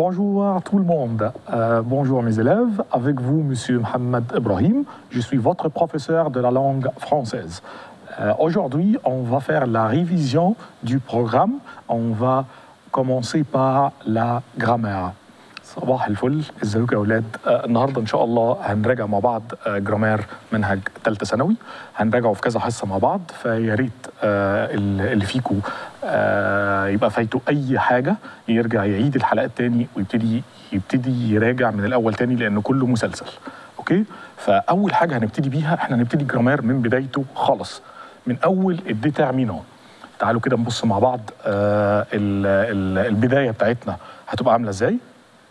Bonjour à tout le monde. Euh, bonjour mes élèves. Avec vous, Monsieur Mohamed Ibrahim. Je suis votre professeur de la langue française. Euh, Aujourd'hui, on va faire la révision du programme. On va commencer par la grammaire. صباح الفل ازيكم يا اولاد آه النهارده ان شاء الله هنراجع مع بعض آه جرامير منهج ثالثه ثانوي هنراجعه في كذا حصه مع بعض فيا ريت آه اللي فيكم آه يبقى فايته اي حاجه يرجع يعيد الحلقات تاني ويبتدي يبتدي يراجع من الاول تاني لانه كله مسلسل اوكي فاول حاجه هنبتدي بيها احنا هنبتدي جرامير من بدايته خالص من اول الديترمينون تعالوا كده نبص مع بعض آه ال ال البدايه بتاعتنا هتبقى عامله ازاي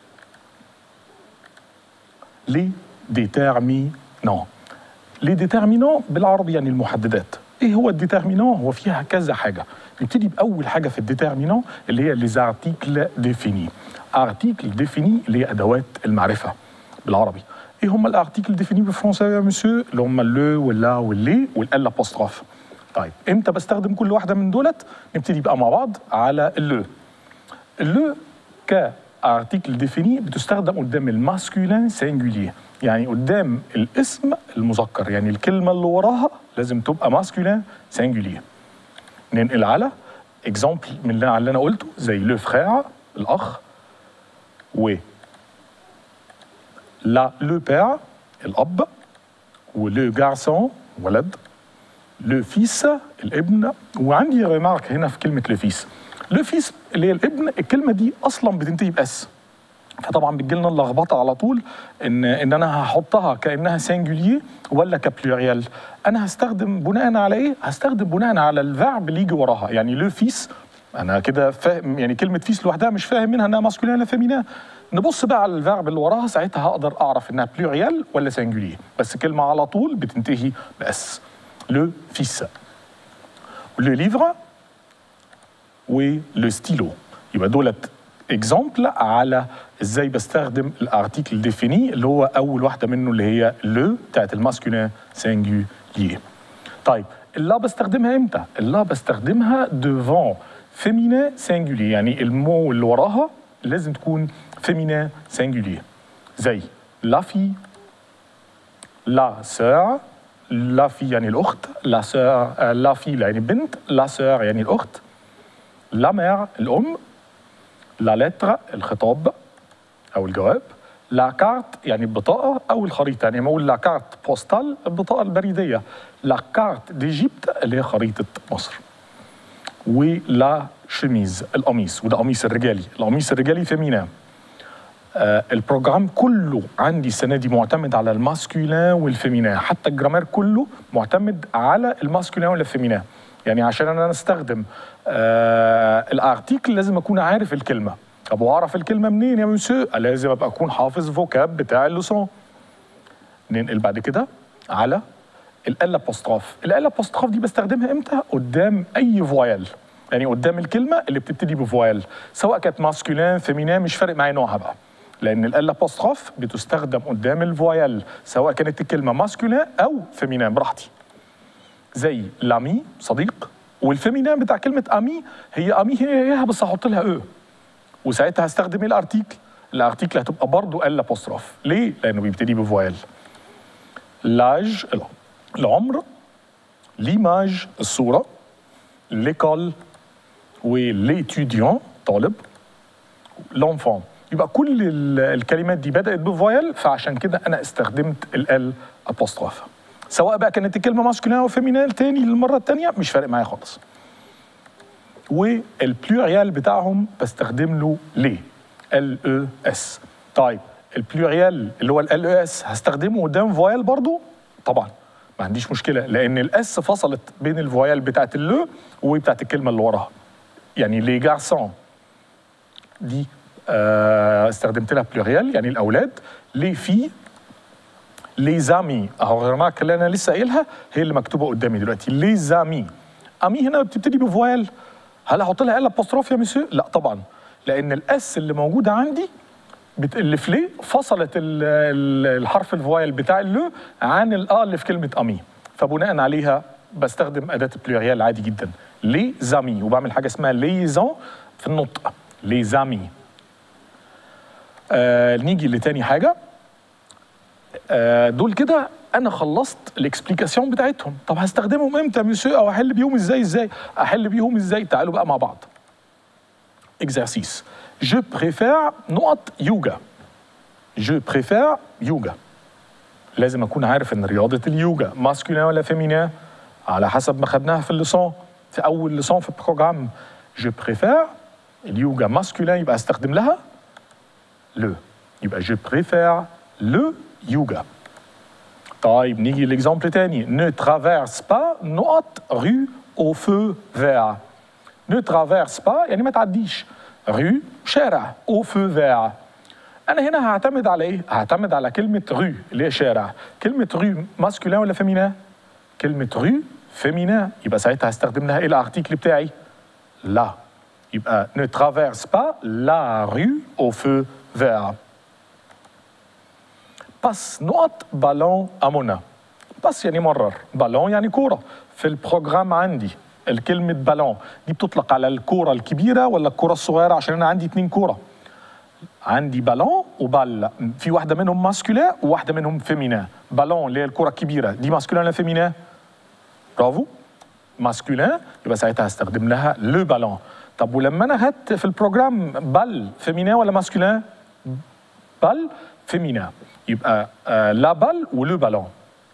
لي ديترمينون لي ديترمينون بالعربي يعني المحددات ايه هو الديترمينون هو فيها كذا حاجه نبتدي باول حاجه في الديترمينون اللي هي لي ارتيكل ديفيني ارتيكل ديفيني اللي هي ادوات المعرفه بالعربي ايه هم الارتيكل ديفيني بالفرنسي يا مسيو اللي هم لو واللا واللي والال ابوستروف طيب امتى بستخدم كل واحده من دولت نبتدي بقى مع بعض على اللو اللو ك ارتيكل ديفيني بتستخدم قدام الماسكولين سينجولير يعني قدام الاسم المذكر يعني الكلمه اللي وراها لازم تبقى ماسكولين سينجولير ننقل على اكزامبل من اللي اللي انا قلته زي لو فخير الاخ و لا لو بير الاب ولو جارسون ولد لو فيس الابن وعندي ريمارك هنا في كلمه لو فيس لو فيس اللي هي الابن الكلمه دي اصلا بتنتهي باس فطبعا بتجي لنا اللخبطه على طول ان ان انا هحطها كانها سينجولير ولا كبلوريال انا هستخدم بناء على ايه هستخدم بناء على الفعب اللي يجي وراها يعني لو فيس انا كده فاهم يعني كلمه فيس لوحدها مش فاهم منها انها ماسكولين ولا فيمينا نبص بقى على الفعب اللي وراها ساعتها هقدر اعرف انها بلوريال ولا سينجولير بس كلمه على طول بتنتهي باس لو فيس لو ليفر ولو ستيلو يبقى دولت اكزامبل على ازاي بستخدم الارتيكل ديفيني اللي هو اول واحده منه اللي هي لو بتاعت الماسكولين سينجولير طيب اللا بستخدمها امتى؟ اللا بستخدمها ديفون فيمينين سينجولير يعني المو اللي وراها لازم تكون فيمينين سينجولير زي لا في لا سور لا في يعني الاخت لا سور لا في يعني بنت لا سور يعني الاخت لا مير الام لا لتر الخطاب او الجواب لا كارت يعني البطاقه او الخريطه يعني لما اقول لا كارت بوستال البطاقه البريديه لا كارت ديجيبت اللي هي خريطه مصر ولا شميز القميص وده قميص الرجالي القميص الرجالي فيمينا آه البروجرام كله عندي السنه دي معتمد على الماسكولين والفيمينا حتى الجرامير كله معتمد على الماسكولين والفيمينا يعني عشان انا استخدم آه الارتيكل لازم اكون عارف الكلمه طب واعرف الكلمه منين يا مسيو لازم ابقى اكون حافظ فوكاب بتاع اللسان ننقل بعد كده على ال ابوستروف ال ابوستروف دي بستخدمها امتى قدام اي فويل يعني قدام الكلمه اللي بتبتدي بفويل سواء كانت ماسكولين فيمينين مش فارق معايا نوعها بقى لان ال ابوستروف بتستخدم قدام الفويل سواء كانت الكلمه ماسكولين او فيمينين براحتي زي لامي صديق والفيمينين بتاع كلمه امي هي امي هي هي بس هحط لها او وساعتها هستخدم ايه الارتيكل الارتيكل هتبقى برضه ال ابوستروف ليه لانه بيبتدي بفويل لاج العمر ليماج الصوره ليكول وليتوديون طالب لونفون يبقى كل الكلمات دي بدات بفويل فعشان كده انا استخدمت ال ابوستروف سواء بقى كانت الكلمه ماسكولين او فيمينين تاني للمره الثانيه مش فارق معايا خالص والبلوريال بتاعهم بستخدم له ليه ال او اس طيب البلوريال اللي هو ال او اس هستخدمه قدام فويل برضو طبعا ما عنديش مشكله لان الاس فصلت بين الفويل بتاعت اللو وبتاعت الكلمه اللي وراها يعني لي جارسون دي آه استخدمت لها بلوريال يعني الاولاد لي في لي زامي اهو الرماك اللي انا لسه قايلها هي اللي مكتوبه قدامي دلوقتي لي زامي امي هنا بتبتدي بفويل هل احط لها ال ابوستروف يا مسيو؟ لا طبعا لان الاس اللي موجوده عندي بت... اللي في ليه فصلت ال... ال... الحرف الفويل بتاع اللو عن الاه اللي في كلمه امي فبناء عليها بستخدم اداه بلوريال عادي جدا لي زامي وبعمل حاجه اسمها ليزون في النطق لي زامي آه نيجي لتاني حاجه آه دول كده انا خلصت الاكسبليكاسيون بتاعتهم طب هستخدمهم امتى يا مسيو او احل بيهم ازاي ازاي احل بيهم ازاي تعالوا بقى مع بعض exercice je préfère نقط يوجا je préfère يوجا لازم اكون عارف ان رياضه اليوجا ماسكولين ولا فيمينين على حسب ما خدناها في الليسون في اول ليسون في البروجرام je préfère اليوجا ماسكولين يبقى استخدم لها le يبقى je préfère le yoga طيب نيجي l'exemple تاني ne traverse pas نقط rue au feu vert ne traverse pas يعني ما تعديش rue شارع au feu vert انا هنا هعتمد على ايه هعتمد على كلمه rue اللي هي شارع كلمه rue ماسكولين ولا فيمينين كلمه rue فيمينين يبقى ساعتها هستخدم لها ايه الارتيكل بتاعي لا يبقى ne traverse pas la rue au feu vert باس نقط بالون امونا باس يعني مرر بالون يعني كوره في البروجرام عندي الكلمة بالون دي بتطلق على الكورة الكبيرة ولا الكورة الصغيرة عشان أنا عندي اتنين كورة عندي بالون وبال في واحدة منهم ماسكولين وواحدة منهم فيمينين بالون اللي هي الكرة الكبيرة دي ماسكولين ولا فيمينين برافو ماسكولين يبقى ساعتها هستخدم لها لو بالون طب ولما انا هات في البروجرام بال فيمينين ولا ماسكولين بال فيمينين يبقى آه لا بال ولو بالون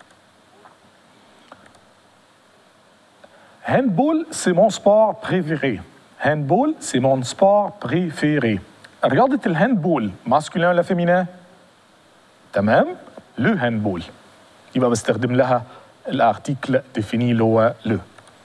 Handball, c'est mon sport préféré. Handball, c'est mon sport préféré. رياضة الهاندبول ماسكولين ولا فيمينين؟ تمام؟ لو هاندبول يبقى بستخدم لها الارتيكل ديفيني اللي هو لو.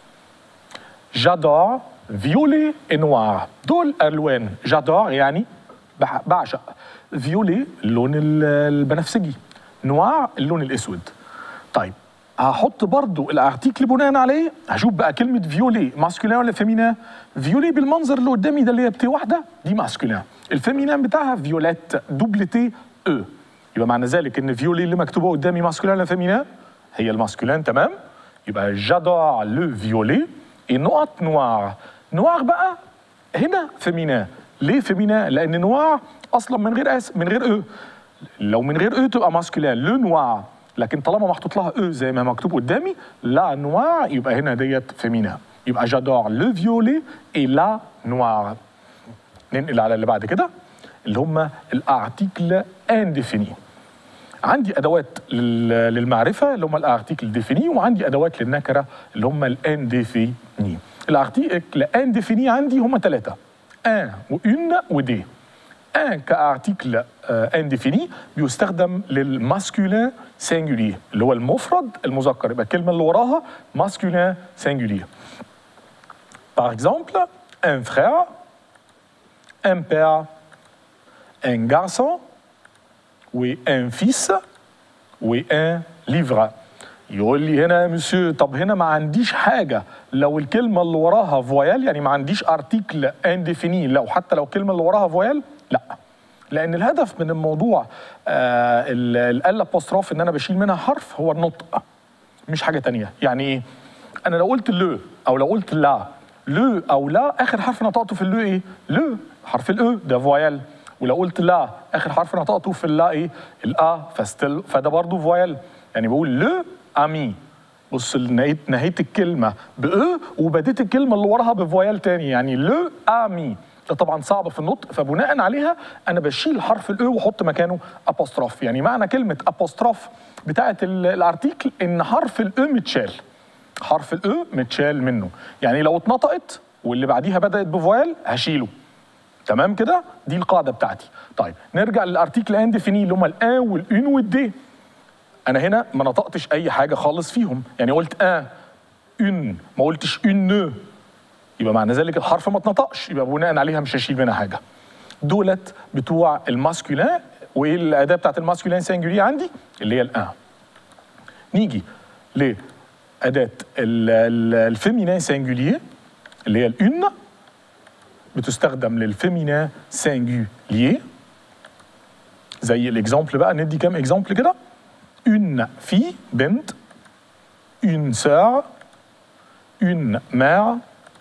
جادور فيولي et نوار دول الوان جادور يعني بح- بعشق فيولي اللون ال- البنفسجي نوار اللون الاسود طيب هحط برضو الارتيكل بناء عليه هشوف بقى كلمه فيولي ماسكولين ولا فيمينين فيولي بالمنظر اللي قدامي ده اللي هي بتي واحده دي ماسكولين الفيمينين بتاعها فيوليت دوبل تي او يبقى معنى ذلك ان فيولي اللي مكتوبه قدامي ماسكولين ولا فيمينين هي الماسكولين تمام يبقى جادور لو فيولي اي نقط نوار نوار بقى هنا فيمينين ليه فيمينين لان نوار اصلا من غير اس من غير او لو من غير او تبقى ماسكولين لو نوار لكن طالما محطوط لها او زي ما مكتوب قدامي لا نوار يبقى هنا ديت فيمينين يبقى جادور لو فيولي اي لا نوار ننقل على اللي بعد كده اللي هم الارتيكل انديفيني عندي ادوات لل- للمعرفه اللي هم الارتيكل ديفيني وعندي ادوات للنكره اللي هم الانديفيني الارتيكل انديفيني عندي هم ثلاثه ان وان ودي ان كارتيكل انديفيني بيستخدم للماسكولين سينجولير اللي هو المفرد المذكر يبقى الكلمه اللي وراها ماسكولين سينجولير Par exemple, un frère, un père, un garçon, oui, un fils, oui, un livre. يقول لي هنا يا مسيو طب هنا ما عنديش حاجة لو الكلمة اللي وراها فويال يعني ما عنديش ارتيكل انديفيني لو حتى لو الكلمة اللي وراها فويال لا لأن الهدف من الموضوع آه ال apostrophe ان انا بشيل منها حرف هو النطق مش حاجة تانية يعني ايه انا لو قلت لو او لو قلت لا لو او لا اخر حرف نطقته في اللو ايه لو حرف الاو ده فويال ولو قلت لا اخر حرف نطقته في اللا ايه الا فستل فده برضه فويال يعني بقول لو امي بص نهيت نهيت الكلمه باو وبديت الكلمه اللي وراها بفويال تاني يعني لو امي ده طبعا صعب في النطق فبناء عليها انا بشيل حرف الاو واحط مكانه ابوستروف يعني معنى كلمه ابوستروف بتاعه ال- الارتيكل ان حرف الاو متشال حرف الاو متشال منه يعني لو اتنطقت واللي بعديها بدات بفويل هشيله تمام كده دي القاعده بتاعتي طيب نرجع للارتيكل انديفيني اللي هم الان والان والدي انا هنا ما نطقتش اي حاجه خالص فيهم يعني قلت ان اون ما قلتش اون يبقى معنى ذلك الحرف ما اتنطقش يبقى بناء عليها مش هشيل منها حاجه دولت بتوع الماسكولين وايه الاداه بتاعت الماسكولين سينجولي عندي اللي هي الان نيجي لاداه الفيمينين سينجولير اللي هي الان بتستخدم للفيمينين سينجولير زي الاكزامبل بقى ندي كام اكزامبل كده une fille بنت une sœur une mère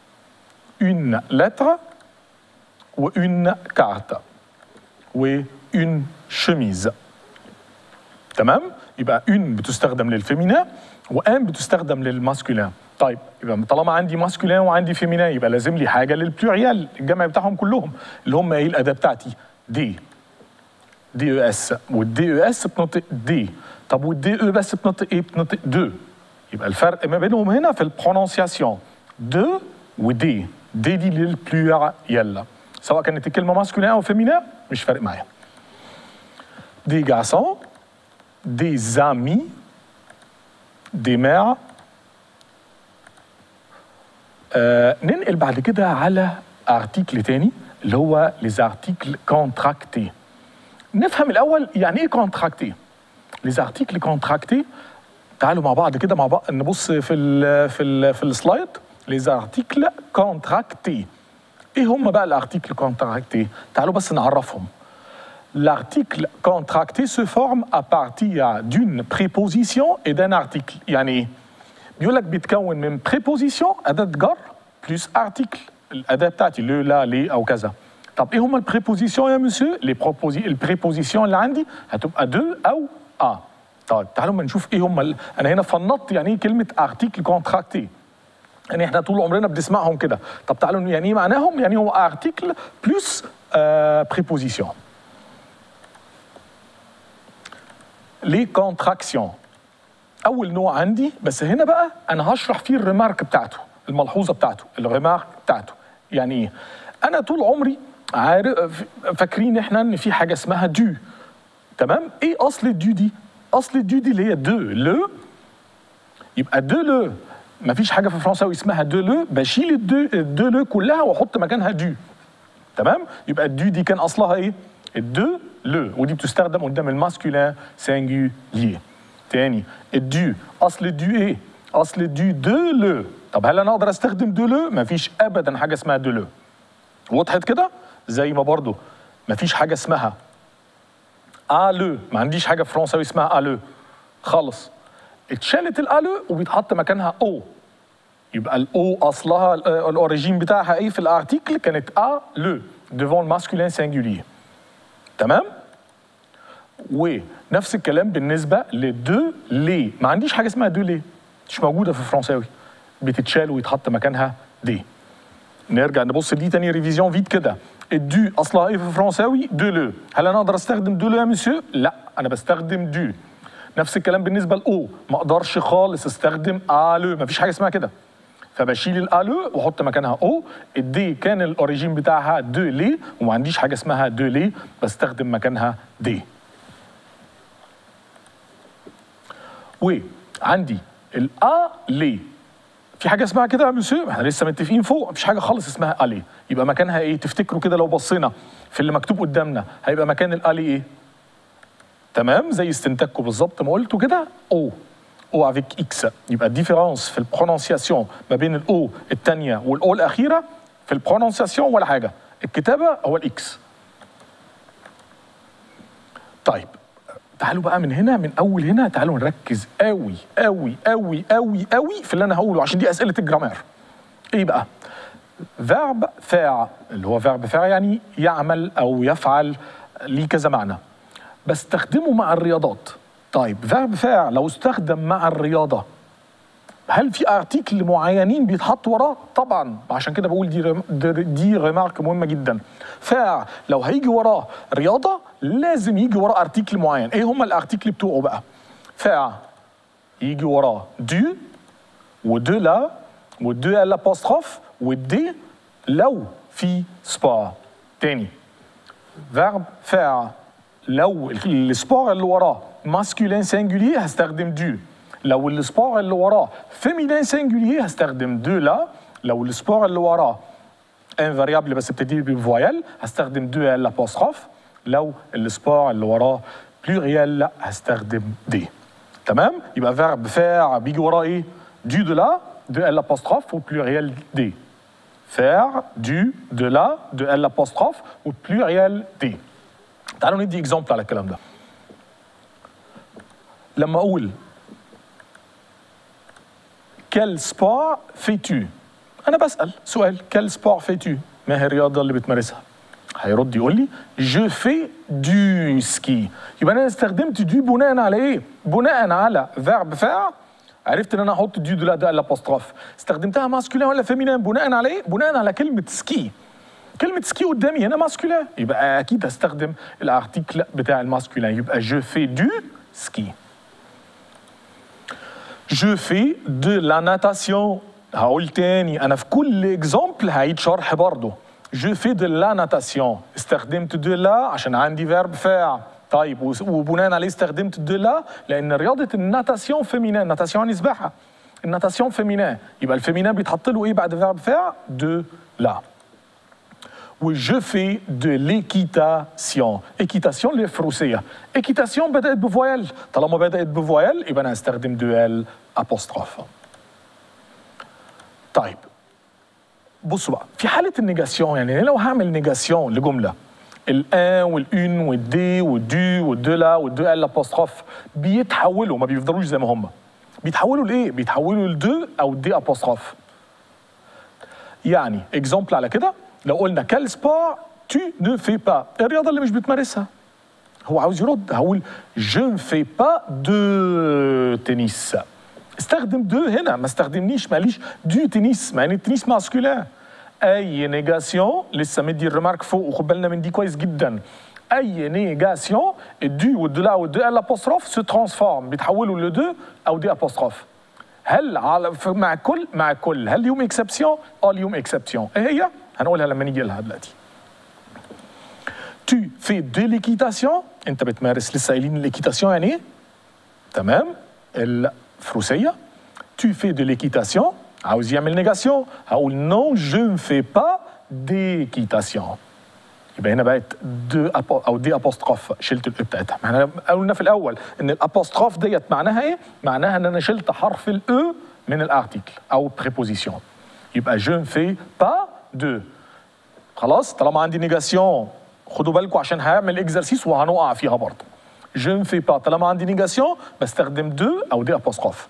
une lettre و une carte و une chemise تمام يبقى اون بتستخدم للفيمينا وان بتستخدم للماسكولين طيب يبقى طالما عندي ماسكولين وعندي فيمينا يبقى لازم لي حاجه للبلوريال الجمع بتاعهم كلهم اللي هم ايه الاداه بتاعتي دي دي او اس والدي او اس بتنطق دي طب والدي او بس بتنطق ايه بتنطق دو يبقى الفرق ما بينهم هنا في البرونونسياسيون دو ودي دي دي للبلوريال سواء كانت الكلمه ماسكولين او فيمينا مش فارق معايا دي garçons des amis des mères آه ننقل بعد كده على ارتيكل تاني اللي هو les articles contractés نفهم الاول يعني ايه contracté les articles contractés تعالوا مع بعض كده مع بعض نبص في ال في ال في السلايد les articles contractés ايه هم بقى الارتيكل contractés تعالوا بس نعرفهم L'article contracté se forme à partir d'une préposition et d'un article. يعني ايه؟ بيقول لك بيتكون من préposition أداة جر بلس article الأداة بتاعتي لو لا لي أو كذا. طب ايه هما البريبوزيسيون يا مسيو؟ لي بروبوزي البريبوزيسيون اللي عندي هتبقى دو أو أ. طيب تعالوا ما نشوف ايه هما ال... أنا هنا فنطت يعني ايه كلمة article contracté. يعني احنا طول عمرنا بنسمعهم كده. طب تعالوا يعني ايه معناهم؟ يعني هو article بلس آه préposition. لي كونتراكسيون اول نوع عندي بس هنا بقى انا هشرح فيه الريمارك بتاعته الملحوظه بتاعته الريمارك بتاعته يعني ايه انا طول عمري عارف فاكرين احنا ان في حاجه اسمها دو تمام ايه اصل الدو دي اصل الدو دي اللي هي دو لو يبقى دو لو ما فيش حاجه في الفرنساوي اسمها دو لو بشيل الدو الدو لو كلها واحط مكانها دو تمام يبقى الدو دي كان اصلها ايه الدو لو ودي بتستخدم قدام الماسكولين سينجولير تاني الدو اصل الدو ايه اصل الدو دو لو طب هل انا اقدر استخدم دو لو مفيش ابدا حاجه اسمها دو لو وضحت كده زي ما برضو مفيش حاجه اسمها الو ما عنديش حاجه فرنساوي اسمها الو خالص اتشالت الالو وبيتحط مكانها او يبقى الاو اصلها الاوريجين بتاعها ايه في الارتيكل كانت ا لو devant الماسكولين سينجولير تمام ونفس الكلام بالنسبه لدو لي ما عنديش حاجه اسمها دو لي مش موجوده في الفرنساوي بتتشال ويتحط مكانها دي نرجع نبص دي تاني ريفيزيون فيت كده الدو اصلها ايه في الفرنساوي دو لو هل انا اقدر استخدم دو لو يا مسيو لا انا بستخدم دو نفس الكلام بالنسبه لاو ما اقدرش خالص استخدم الو ما فيش حاجه اسمها كده فبشيل الالو واحط مكانها او الدي كان الاوريجين بتاعها دو لي وما عنديش حاجه اسمها دو لي بستخدم مكانها دي وعندي الا لي في حاجه اسمها كده يا مسيو احنا لسه متفقين فوق مفيش حاجه خالص اسمها الي يبقى مكانها ايه تفتكروا كده لو بصينا في اللي مكتوب قدامنا هيبقى مكان الالي ايه تمام زي استنتاجكم بالظبط ما قلتوا كده او او افيك اكس يبقى الديفيرونس في البرونونسياسيون ما بين الاو الثانيه والاو الاخيره في البرونونسياسيون ولا حاجه الكتابه هو الاكس طيب تعالوا بقى من هنا من اول هنا تعالوا نركز قوي قوي قوي قوي قوي في اللي انا هقوله عشان دي اسئله الجرامير ايه بقى فيرب فاع اللي هو فيرب فاع يعني يعمل او يفعل ليه كذا معنى بستخدمه مع الرياضات طيب فيرب فاع لو استخدم مع الرياضه هل في ارتيكل معينين بيتحط وراه؟ طبعا عشان كده بقول دي رم... دي, دي ريمارك مهمه جدا. فاع لو هيجي وراه رياضه لازم يجي وراه ارتيكل معين، ايه هم الارتيكل بتوعه بقى؟ فاع يجي وراه دو ودو لا ودو الابوستروف والدي لو في سبور. تاني فيرب فاع لو السبور اللي وراه ماسكولين سينجولير هستخدم دو لو السبور اللي وراه فيمينين سينجولير هستخدم دو لا لو السبور اللي وراه انفاريابل بس بتبتدي بفويال هستخدم دو ال ابوستروف لو السبور اللي وراه بلوريال لا هستخدم دي تمام يبقى فيرب فاع بيجي وراه ايه دو دو لا دو ال ابوستروف وبلوريال دي faire du de la de l apostrophe au pluriel des تعالوا ندي اكزامبل على الكلام ده لما اقول quel sport fais-tu انا بسال سؤال quel sport fais-tu ما هي الرياضه اللي بتمارسها هيرد يقول لي جو في دو سكي يبقى انا استخدمت دو بناء على ايه بناء على فيرب فاعل عرفت ان انا احط دو دو ده الابوستروف استخدمتها ماسكولين ولا فيمينين بناء على ايه بناء على كلمه سكي كلمة سكي قدامي هنا ماسكولين يبقى أكيد هستخدم الارتيكل بتاع الماسكولين يبقى جو في دو سكي جو في دو لا ناتاسيون هقول تاني أنا في كل اكزامبل هعيد شرح برضه جو في دو لا ناتاسيون استخدمت دو لا عشان عندي فيرب فاعل طيب وبناء عليه استخدمت دو لا لأن رياضة الناتاسيون فيمينين ناتاسيون يعني سباحة الناتاسيون فيمينين يبقى الفيمينين بيتحط له إيه بعد فيرب فاعل دو لا وجو في دو ليكيتاسيون ايكيتاسيون اللي فروسيه ايكيتاسيون بدات بفويل طالما بدات بفويل يبقى انا هستخدم دو ال ابوستروف طيب بصوا بقى في حاله النيجاسيون يعني لو هعمل نيجاسيون لجمله الان والان والدي والدو والدو لا والدو ال ابوستروف بيتحولوا ما بيفضلوش زي ما هم بيتحولوا لايه بيتحولوا لدو او دي ابوستروف يعني اكزامبل على كده لو قلنا كال سبور تو نو في با الرياضه اللي مش بتمارسها هو عاوز يرد هقول جو ne في با دو تنس استخدم دو هنا ما استخدمنيش ماليش دو تنس مع ان التنس ماسكولين اي نيجاسيون لسه مدي الريمارك فوق وخد بالنا من دي كويس جدا اي نيجاسيون الدو والدو لا والدو ال ابوستروف سو ترانسفورم بيتحولوا لدو او دي ابوستروف هل على مع كل مع كل هل ليهم اكسبسيون؟ اه ليهم اكسبسيون ايه هي؟ هنقولها لما نيجي لها دلوقتي tu fais de l'équitation انت بتمارس لسه قايلين الايكيتاسيون يعني ايه تمام الفروسيه tu fais de l'équitation عاوز يعمل نيجاسيون هقول non je ne fais pas d'équitation يبقى هنا بقت دو أبو او دي ابوستروف شلت الاو بتاعتها ما احنا قلنا في الاول ان الابوستروف ديت معناها ايه؟ معناها ان انا شلت حرف الاو من الارتيكل او بريبوزيسيون يبقى je ne fais pas دو خلاص طالما عندي نيجاسيون خدوا بالكم عشان هعمل اكزرسيس وهنقع فيها برضه جو ne fais pas طالما عندي نيجاسيون بستخدم دو او دي ابوستروف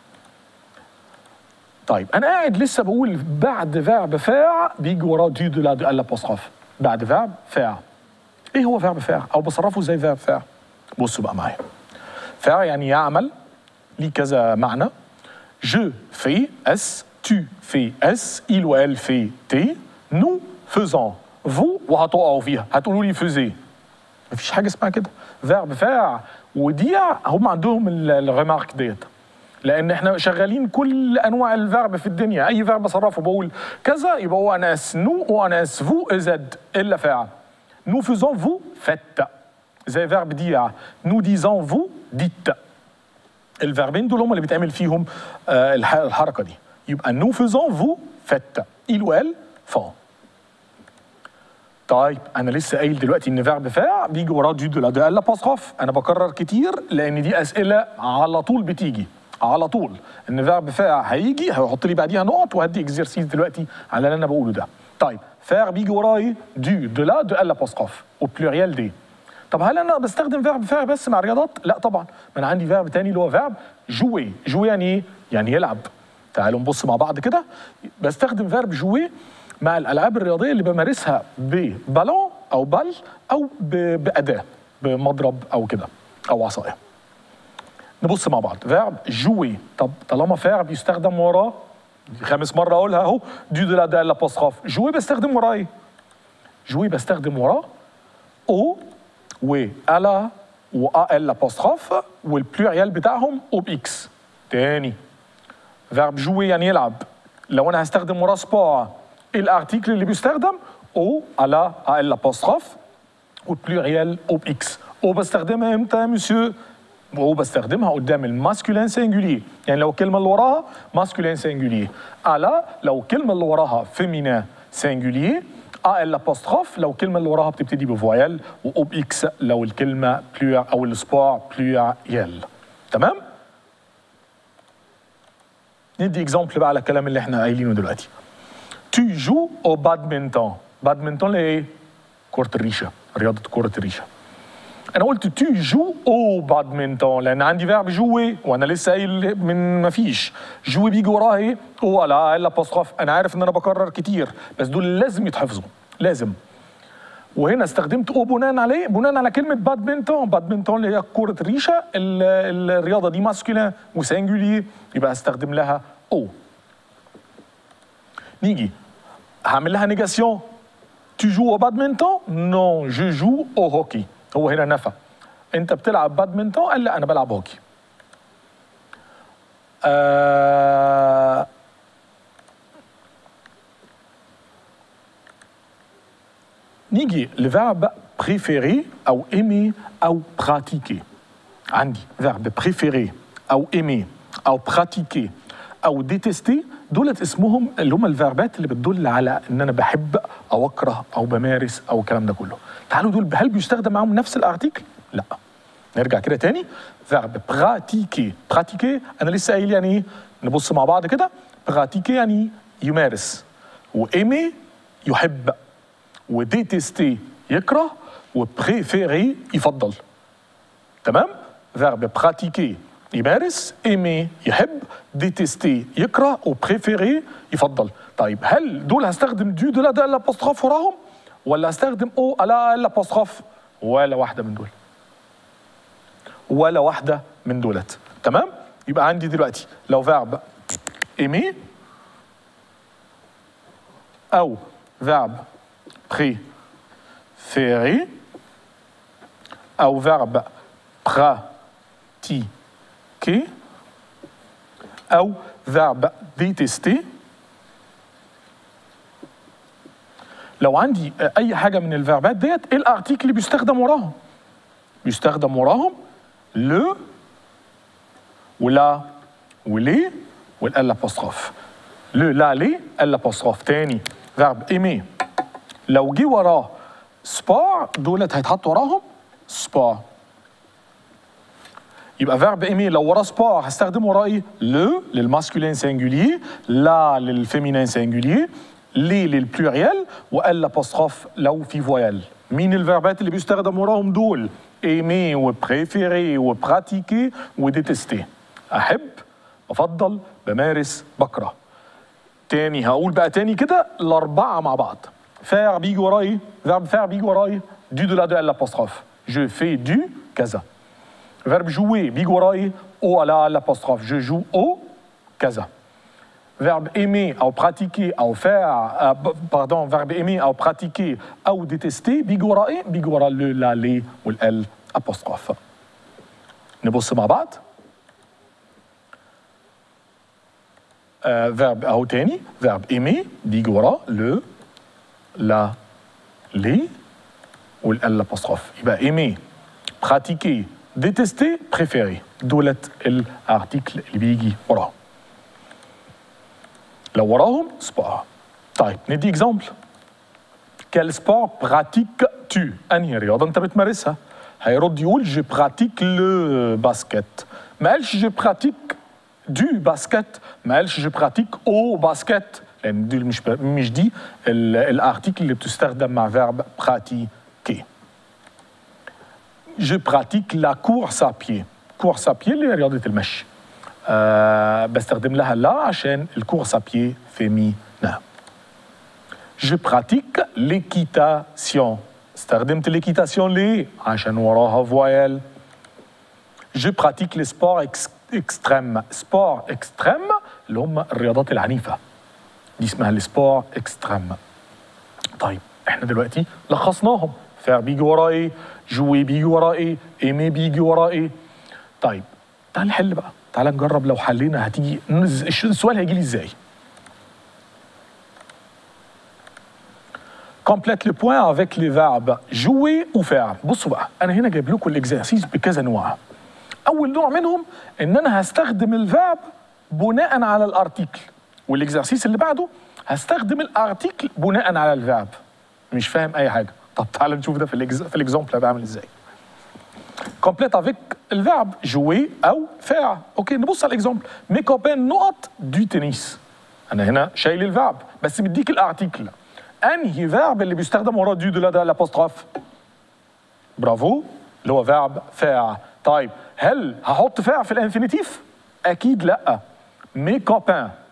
طيب انا قاعد لسه بقول بعد فيرب فاع بيجي وراه دي دو لا دو الابوستروف بعد فيرب فاع ايه هو فيرب فاع او بصرفه زي فيرب فاع بصوا بقى معايا فاع يعني يعمل ليه كذا معنى جو في اس tu fais S, il ou elle fait T, nous faisons. vous وهتقعوا فيها هتقولوا لي faisez. مفيش حاجه اسمها كده فيرب فاع ودي هم عندهم الريمارك ديت لان احنا شغالين كل انواع الفيرب في الدنيا اي فيرب بصرفه بقول كذا يبقى هو انا اس نو وانا اس فو زد الا فاعل nous faisons vous faites زي فيرب ديع nous disons vous dites الفيربين دول هم اللي بيتعمل فيهم آه الحركه دي يبقى nous faisons vous faites il ou elle font طيب انا لسه قايل دلوقتي ان فيرب فاع بيجي وراه دي دو لا دو الابوستروف انا بكرر كتير لان دي اسئله على طول بتيجي على طول ان فيرب فاع هيجي هيحط لي بعديها نقط وهدي اكزرسيس دلوقتي على اللي انا بقوله ده طيب فاع بيجي وراه ايه دو دو لا دو الابوستروف وبلوريال دي طب هل انا بستخدم فيرب فاع بس مع الرياضات لا طبعا ما انا عندي فيرب تاني اللي هو فيرب جوي جوي يعني ايه يعني يلعب تعالوا نبص مع بعض كده بستخدم فيرب جوي مع الالعاب الرياضيه اللي بمارسها ببالون او بال او باداه بمضرب او كده او عصايه نبص مع بعض فيرب جوي طب طالما فيرب يستخدم وراه خامس مره اقولها اهو دي دو لا دا لابوستروف جوي بستخدم وراه ايه جوي بستخدم وراه او و الا و ا ال لابوستروف والبلوريال بتاعهم او باكس تاني فيرب جوي يعني يلعب لو انا هستخدم وراه سبور الارتيكل اللي بيستخدم او على ال ابوستروف والبلوريال او اكس او بستخدمها امتى يا مسيو او بستخدمها قدام الماسكولين سينجولي يعني لو الكلمه اللي وراها ماسكولين سينجولي على لو الكلمه اللي وراها فيمينين سينجولي ا ال ابوستروف لو الكلمه اللي وراها بتبتدي بفويال واو اكس لو الكلمه بلور او السبور بلوريال تمام ندي اكزامبل بقى على الكلام اللي احنا قايلينه دلوقتي tu joues au badminton badminton اللي ايه كرة الريشة رياضة كرة الريشة انا قلت تو جو او بادمنتون لان عندي فيرب جوي وانا لسه قايل من ما فيش جوي بيجي وراه ايه هو لا الابوستروف انا عارف ان انا بكرر كتير بس دول لازم يتحفظوا لازم وهنا استخدمت او بناء عليه بناء على كلمه بادمنتون بادمنتون اللي هي كره الريشه ال- الرياضه دي ماسكولين وسنجولي يبقى هستخدم لها او نيجي هعمل لها نيجاسيون Tu joues au badminton? Non, je joue au hockey. هو هنا نفى. أنت بتلعب بادمنتون؟ قال لا أنا بلعب هوكي. آه نيجي لفيرب préféré أو aimer أو pratiquer. عندي verbe préféré أو aimer أو pratiquer أو détester دولت اسمهم اللي هم الفيربات اللي بتدل على ان انا بحب او اكره او بمارس او الكلام ده كله تعالوا دول هل بيستخدم معاهم نفس الارتيكل لا نرجع كده تاني فيرب براتيكي براتيكي انا لسه قايل يعني ايه نبص مع بعض كده براتيكي يعني يمارس وايمي يحب وديتستي يكره وبريفيري يفضل تمام فيرب براتيكي يمارس ايمي يحب ديتستي يكره وبريفيري يفضل طيب هل دول هستخدم دو دو لا دو الابوستروف وراهم ولا هستخدم او الا الابوستروف ولا واحده من دول ولا واحده من دولت تمام يبقى عندي دلوقتي لو فيرب ايمي او فيرب بريفيري او فيرب براتيكي او فيرب détester لو عندي اي حاجه من الفيربات ديت ايه الارتيكل اللي بيستخدم وراهم بيستخدم وراهم لو ولا ولي والال apostrophe لو لا لي ال apostrophe تاني فيرب ايمي لو جه وراه سبور دولت هيتحط وراهم سبور يبقى فيرب ايمي لو وراه سبور هستخدم وراه ايه؟ لو للماسكولين سينجولير لا للفيمينين سينجولير لي للبلوريال وال apostrophe لو في فويال مين الفيربات اللي بيستخدم وراهم دول؟ ايمي وبريفيري وبراتيكي وديتستي احب بفضل بمارس بكره تاني هقول بقى تاني كده الاربعه مع بعض فير بيجي وراه ايه؟ فيرب فير بيجي وراه ايه؟ دو دو لا دو ال apostrophe جو في دو كذا Verbe jouer, بيجي وراه ايه؟ او على l'apostrophe. Je joue au كذا. Verbe aimer أو pratiquer أو faire, euh, pardon, verbe aimer أو pratiquer أو détester بيجي وراه ايه؟ بيجي وراه le, la, les والال apostrophe. نبص مع بعض. آه verbe أهو تاني verbe aimer بيجي وراه le, la, les والال apostrophe. يبقى aimer, pratiquer, détester, préférer دولت الارتيكل اللي بيجي وراهم لو وراهم سبور طيب ندي اكزامبل كال سبور براتيك تو انهي رياضه انت بتمارسها هيرد يقول جو براتيك لو باسكت ما قالش جو براتيك دو باسكت ما قالش جو براتيك او باسكت لان دي مش مش دي الارتيكل اللي بتستخدم مع فيرب براتيكي je pratique la course à pied course à pied اللي هي رياضة المشي أه بستخدم لها لا عشان الكورس à pied féminin je pratique l'équitation استخدمت l'équitation ليه؟ عشان وراها فويل je pratique les sports ex extrêmes sport extrême اللي هم الرياضات العنيفة دي اسمها السبور اكستريم طيب احنا دلوقتي لخصناهم فير بيجي وراه ايه جوي بيجي وراه ايه ايمي بيجي وراه ايه طيب تعال نحل بقى تعال نجرب لو حلينا هتيجي السؤال هيجي لي ازاي complète le point avec les verbes jouer ou faire بصوا بقى انا هنا جايب لكم الاكزرسيس بكذا نوع اول نوع منهم ان انا هستخدم الفيرب بناء على الارتيكل والاكزرسيس اللي بعده هستخدم الارتيكل بناء على الفيرب مش فاهم اي حاجه طب تعال نشوف ده في الإكز... في الاكزامبل بعمل ازاي كومبليت افيك الفيرب جوي او فير اوكي نبص على الاكزامبل مي كوبين نقط دو تنس انا هنا شايل الفيرب بس مديك الارتيكل انهي فيرب اللي بيستخدم وراه دو دو لا الابوستروف برافو اللي هو فيرب فير طيب هل هحط فير في الانفينيتيف اكيد لا مي كوبين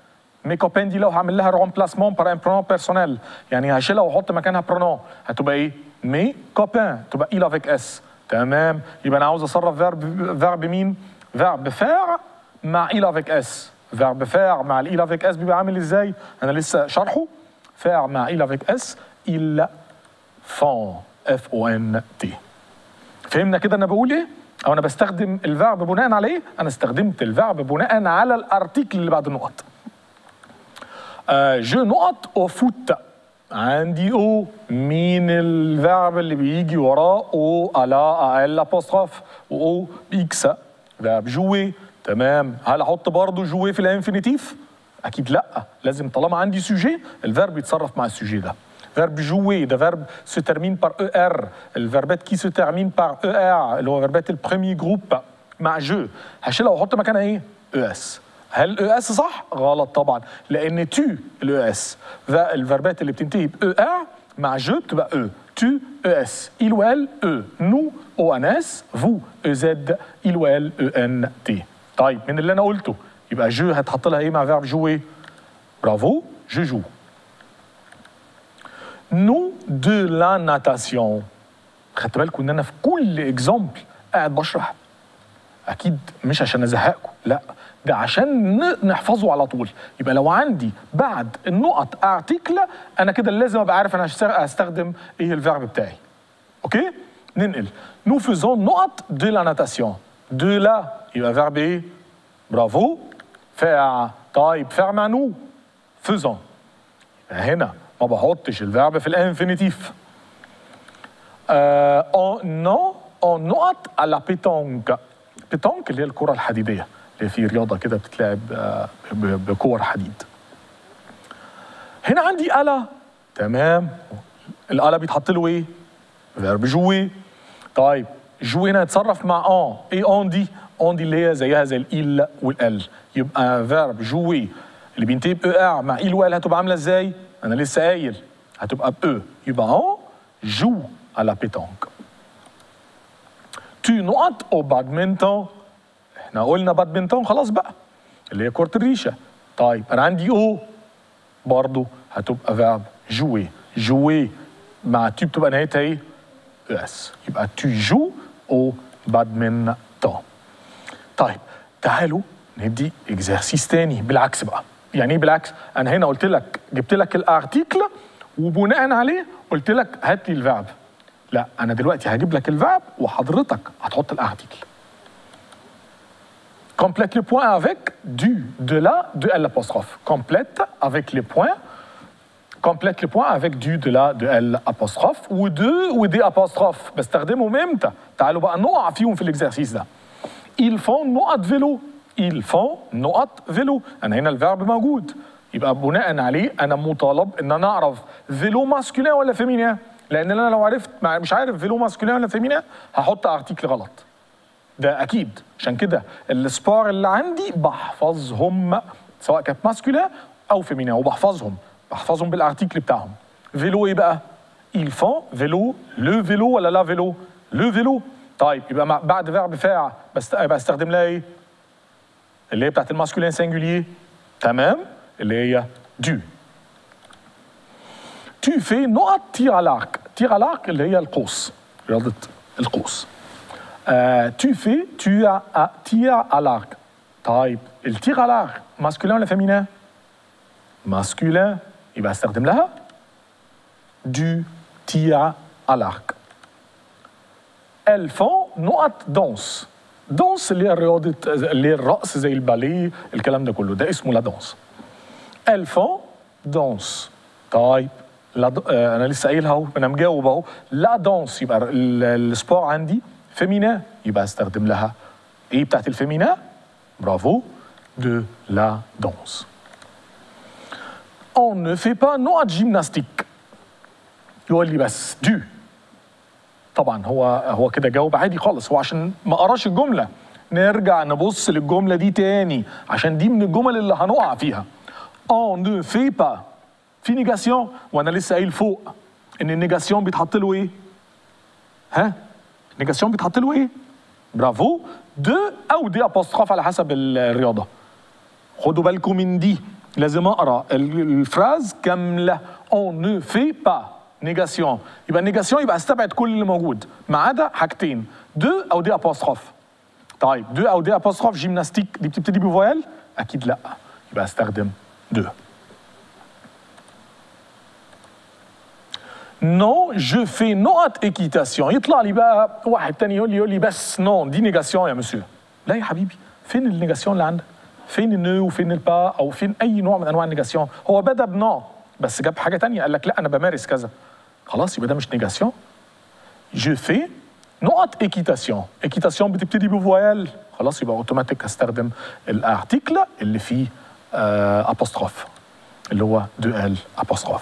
مي كوبين دي لو هعمل لها رومبلاسمون بار ان برونون بيرسونيل يعني هشيلها واحط مكانها برونون هتبقى ايه مي كوبين تبقى il avec اس تمام يبقى انا عاوز اصرف فيرب فيرب مين فيرب فاع مع il avec اس فيرب فاع مع ال il avec اس بيبقى عامل ازاي انا لسه شرحه فاع مع il avec اس il font اف او ان تي فهمنا كده انا بقول ايه او انا بستخدم الفعب بناء على ايه انا استخدمت الفعب بناء على الارتيكل اللي بعد النقط آه جو نقط او فوت عندي او مين الفعب اللي بيجي وراه او الا ال ابوستروف او اكس فعب جوي تمام هل احط برضه جوي في الانفينيتيف اكيد لا لازم طالما عندي سوجي الفيرب يتصرف مع السوجي ده verbe jouer, le verbe se termine par ER, le verbe qui se termine par ER, اللي هو فيربات البريمي جروب مع جو هشيلها واحط مكانها ايه؟ اس هل او اس صح؟ غلط طبعا لان تو الاو اس الفيربات اللي بتنتهي ب ار مع جو بتبقى او تو او اس il ou elle او nous او ان اس vous او زد il ou elle او ان تي طيب من اللي انا قلته يبقى جو هتحط لها ايه مع فيرب جوي؟ برافو جو جو نو دو لا ناتاسيون خدت بالكم ان انا في كل اكزامبل قاعد بشرح اكيد مش عشان ازهقكم لا ده عشان نحفظه على طول يبقى لو عندي بعد النقط ارتيكل انا كده لازم ابقى عارف انا هستخدم ايه الفيرب بتاعي اوكي ننقل نو فيزون نقط دو لا ناتاسيون دو لا يبقى فيرب ايه برافو فاع طيب فاع مع نو فيزون هنا ما بحطش الفعب في الانفينيتيف اون نو اون نقط على بيتونك بيتونك اللي هي الكرة الحديدية اللي في رياضة كده بتتلعب بكور حديد هنا عندي آلة تمام الآلة بيتحط له ايه؟ فيرب جوي طيب جوي هنا يتصرف مع اون ايه اون دي؟ اون دي اللي هي زيها زي الإل والال يبقى فيرب جوي اللي بينتهي ب ار مع إل وال هتبقى عاملة ازاي؟ انا لسه قايل هتبقى ب يبقى اون جو على بيتونك تو نقط او بادمنتون احنا قلنا بادمنتون خلاص بقى اللي هي كرة الريشة طيب انا عندي او برضو هتبقى فيرب جوي جوي مع تو بتبقى نهايتها ايه؟ اس يبقى تو جو او بادمنتون طيب تعالوا ندي اكزرسيس تاني بالعكس بقى يعني ايه بالعكس؟ انا هنا قلت لك جبت لك الارتيكل وبناء عليه قلت لك هات لي الفعب. لا انا دلوقتي هجيب لك الفعب وحضرتك هتحط الارتيكل. Complète le point avec du, de la, de l'apostrophe. Complète avec les points. Complète le point avec du, de la, de l'apostrophe ou de ودي apostrophe بستخدمهم امتى؟ تعالوا بقى نقع فيهم في الاكزرسيس ده. Ils font نقط فيلو ils font نقط فيلو انا هنا الفيرب موجود يبقى بناء عليه انا مطالب ان انا اعرف فيلو ماسكولين ولا فيمينين لان انا لو عرفت مش عارف فيلو ماسكولين ولا فيمينين هحط ارتيكل غلط ده اكيد عشان كده السبار اللي عندي بحفظهم سواء كانت ماسكولين او فيمينين وبحفظهم بحفظهم بالارتيكل بتاعهم فيلو ايه بقى ils font فيلو لو فيلو ولا لا فيلو لو فيلو طيب يبقى بعد فيرب فاع بس يبقى استخدم لها ايه اللي هي بتاعت الماسكولين سينجولير تمام اللي هي دو تو في نقط تير على الارك تير على الارك اللي هي القوس رياضة القوس آه تو في تو تير على الارك طيب التير على الارك ماسكولين ولا فيمينين ماسكولين يبقى استخدم لها دو تير على الارك elles font نقط دونس دونس اللي هي رياضة اللي هي الرقص زي الباليه الكلام ده كله ده اسمه لا دونس elles font دونس طيب لا د... آه انا لسه قايلها اهو انا مجاوب اهو لا دونس يبقى السبور عندي فيمينا يبقى استخدم لها ايه بتاعت الفيمينا برافو دو لا دونس on ne fait pas نقط جيمناستيك يقول لي بس دو طبعا هو هو كده جاوب عادي خالص هو عشان ما قراش الجمله نرجع نبص للجمله دي تاني عشان دي من الجمل اللي هنقع فيها on ne fait pas في نيجاسيون وانا لسه قايل فوق ان النيجاسيون بيتحط له ايه؟ ها؟ النيجاسيون بيتحط له ايه؟ برافو دو او دي ابوستروف على حسب الرياضه خدوا بالكم من دي لازم اقرا ال- الفراز كامله on ne fait pas نيجاسيون يبقى النيجاسيون يبقى استبعد كل اللي موجود ما عدا حاجتين دو او دي ابوستروف طيب دو او دي ابوستروف جيمناستيك دي بتبتدي بفويل اكيد لا يبقى استخدم دو نو جو في نقط ايكيتاسيون يطلع لي بقى واحد تاني يقول لي يقول لي بس نو دي نيجاسيون يا مسيو لا يا حبيبي فين النيجاسيون اللي عندك فين النو وفين البا او فين اي نوع من انواع النيجاسيون هو بدا بنو بس جاب حاجه تانية قال لك لا انا بمارس كذا خلاص يبقى ده مش نيجاسيون جو في نقط ايكيتاسيون ايكيتاسيون بتبتدي بفويل خلاص يبقى اوتوماتيك هستخدم الارتيكل اللي فيه آه ابوستروف اللي هو دو ال ابوستروف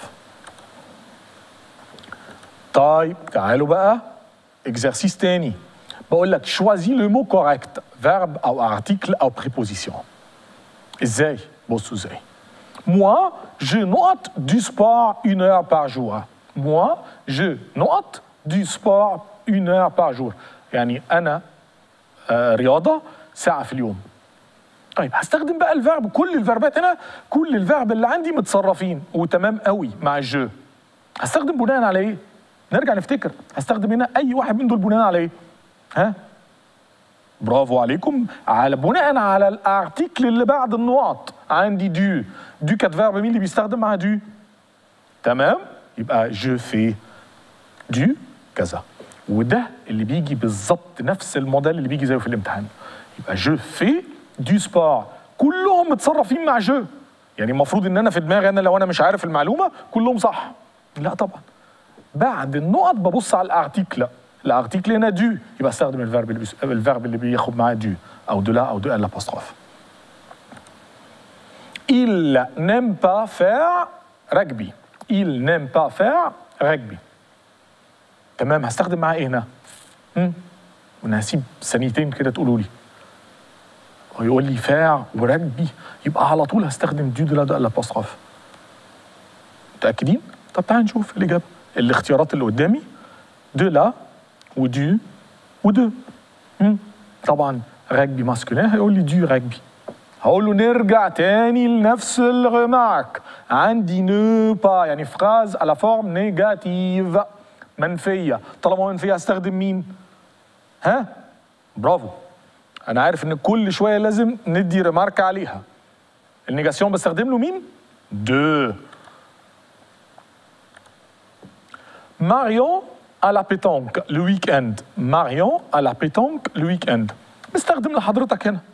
طيب تعالوا بقى اكزرسيس تاني بقول لك شوازي لو مو كوريكت فيرب او ارتيكل او بريبوزيسيون ازاي بصوا ازاي Moi, je note du sport une heure par jour. Moi, je note du sport une heure par jour. يعني أنا آه، رياضة ساعة في اليوم. طيب هستخدم بقى الفيرب كل الفيربات هنا كل الفيرب اللي عندي متصرفين وتمام قوي مع الجو. هستخدم بناء على ايه؟ نرجع نفتكر هستخدم هنا أي واحد من دول بناء على ايه؟ ها؟ برافو عليكم على بناء على الارتيكل اللي بعد النقط عندي دو دو كانت فيرب مين اللي بيستخدم مع دو تمام يبقى جو في دو كذا وده اللي بيجي بالظبط نفس الموديل اللي بيجي زيه في الامتحان يبقى جو في دو سبور كلهم متصرفين مع جو يعني المفروض ان انا في دماغي انا لو انا مش عارف المعلومه كلهم صح لا طبعا بعد النقط ببص على الارتيكل الارتيكل هنا دو يبقى استخدم الفيرب اللي بيس... الفيرب اللي بياخد معاه دو او دو لا او دو ال apostrophe Il n'aime pas faire rugby. Il n'aime pas faire rugby. تمام هستخدم معاه ايه هنا؟ هم؟ وانا هسيب ثانيتين كده تقولوا لي. ويقول لي فاع ورجبي يبقى على طول هستخدم دو دو لا دو الابوستروف. متأكدين؟ طب تعال نشوف الإجابة. الاختيارات اللي قدامي دو لا ودو ودو. هم؟ طبعا رجبي ماسكولين هيقول لي دو رجبي. هقول له نرجع تاني لنفس الريمارك عندي نو با يعني فراز على فورم نيجاتيف منفيه طالما منفيه هستخدم مين؟ ها؟ برافو انا عارف ان كل شويه لازم ندي ريمارك عليها النيجاسيون بستخدم له مين؟ دو ماريون à la pétanque le week-end ماريون à la pétanque le week-end بستخدم لحضرتك هنا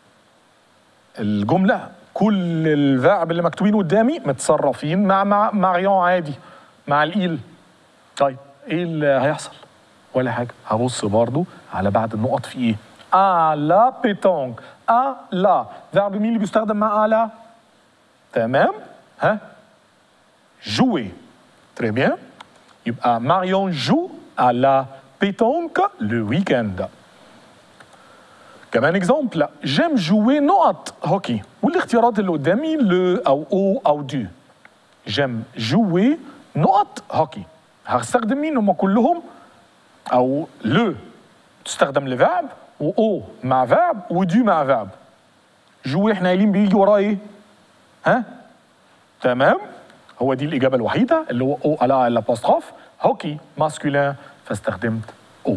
الجملة كل الفعب اللي مكتوبين قدامي متصرفين مع مع ماريون عادي مع الإيل طيب ايه اللي هيحصل؟ ولا حاجة هبص برضو على بعد النقط في ايه؟ آ لا بيتونك آ لا فعب مين اللي بيستخدم مع آ لا؟ تمام؟ ها؟ جوي تري بيان يبقى ماريون جو à la pétanque le week-end كمان اكزامبل جيم جوي نقط هوكي والاختيارات اللي قدامي لو او او او دو جيم جوي نقط هوكي هستخدم مين هم كلهم او لو تستخدم لفعب واو مع فعب ودو مع فعب جوي احنا قايلين بيجي وراه ايه ها تمام هو دي الاجابه الوحيده اللي هو او على الابوستروف هوكي ماسكولين فاستخدمت او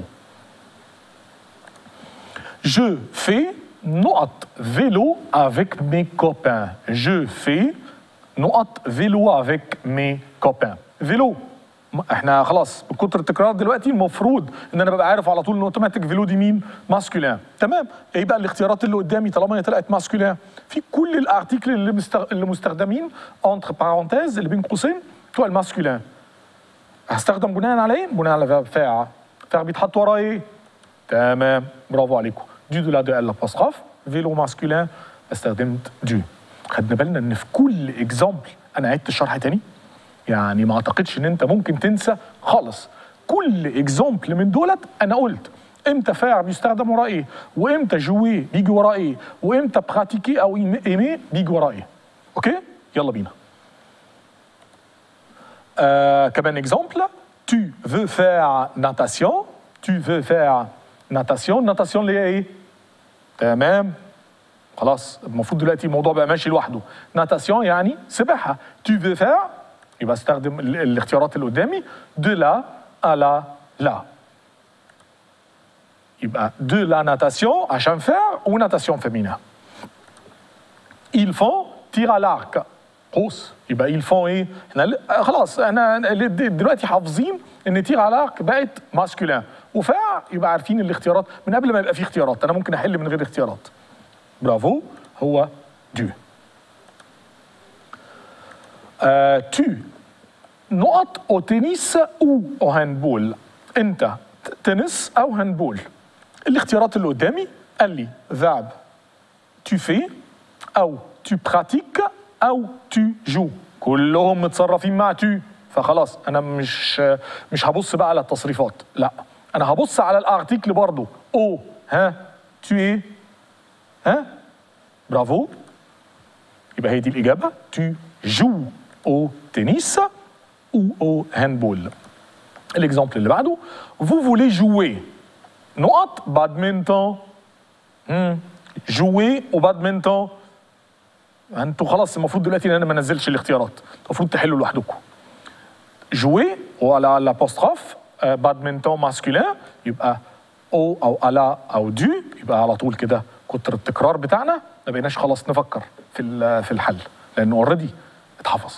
Je fais نقط vélo avec mes copains. Je fais نقط vélo avec mes copains. فيلو احنا خلاص بكتر التكرار دلوقتي المفروض ان انا ببقى عارف على طول ان اوتوماتيك فيلو دي مين ماسكولين تمام ايه بقى الاختيارات اللي قدامي طالما هي طلعت ماسكولين في كل الارتيكل اللي مستغ... اللي مستخدمين انتر بارونتيز اللي بين قوسين بتوع الماسكولين هستخدم بناء على ايه بناء على فعل فاعل فاعل بيتحط وراه ايه تمام برافو عليكم دو دو لا دو ال apostrophe فيلو ماسكولين استخدمت دو خدنا بالنا ان في كل اكزامبل انا عدت الشرح تاني يعني ما اعتقدش ان انت ممكن تنسى خالص كل اكزامبل من دولت انا قلت امتى فاعل بيستخدم وراه ايه وامتى جوي بيجي وراه ايه وامتى براتيكي او ايمي بيجي وراه ايه اوكي يلا بينا Euh, comme un exemple, tu veux faire natation, tu veux faire natation, natation اللي هي ايه؟ تمام خلاص المفروض دلوقتي الموضوع بقى ماشي لوحده ناتاسيون يعني سباحه تو في فير يبقى استخدم ال- الاختيارات اللي قدامي دو لا الا لا يبقى دو لا ناتاسيون عشان فير و ناتاسيون فيمينا ils font tir à l'arc قوس يبقى ils font ايه احنا ل- خلاص احنا ل- دلوقتي حافظين ان تير على l'arc بقت ماسكولين وفاع يبقى عارفين الاختيارات من قبل ما يبقى في اختيارات انا ممكن احل من غير اختيارات برافو هو دو آه تو نقط او تنس او او هاندبول انت ت- تنس او هاندبول الاختيارات اللي قدامي قال لي verb tu fais او tu pratiques او tu joues كلهم متصرفين مع tu فخلاص انا مش مش هبص بقى على التصريفات لا انا هبص على الارتيكل برضو او ها tu es ها برافو يبقى هي دي الاجابه tu joues au tennis ou au handball الاكزامبل اللي بعده vous voulez jouer نقط بادمنتون جوي وبادمنتون انتوا خلاص المفروض دلوقتي ان انا ما انزلش الاختيارات المفروض تحلوا لوحدكم جوي وعلى لابوستروف بادمنتون ماسكولين يبقى او او الا او دو يبقى على طول كده كتر التكرار بتاعنا ما بقيناش خلاص نفكر في ال- في الحل لانه اوريدي اتحفظ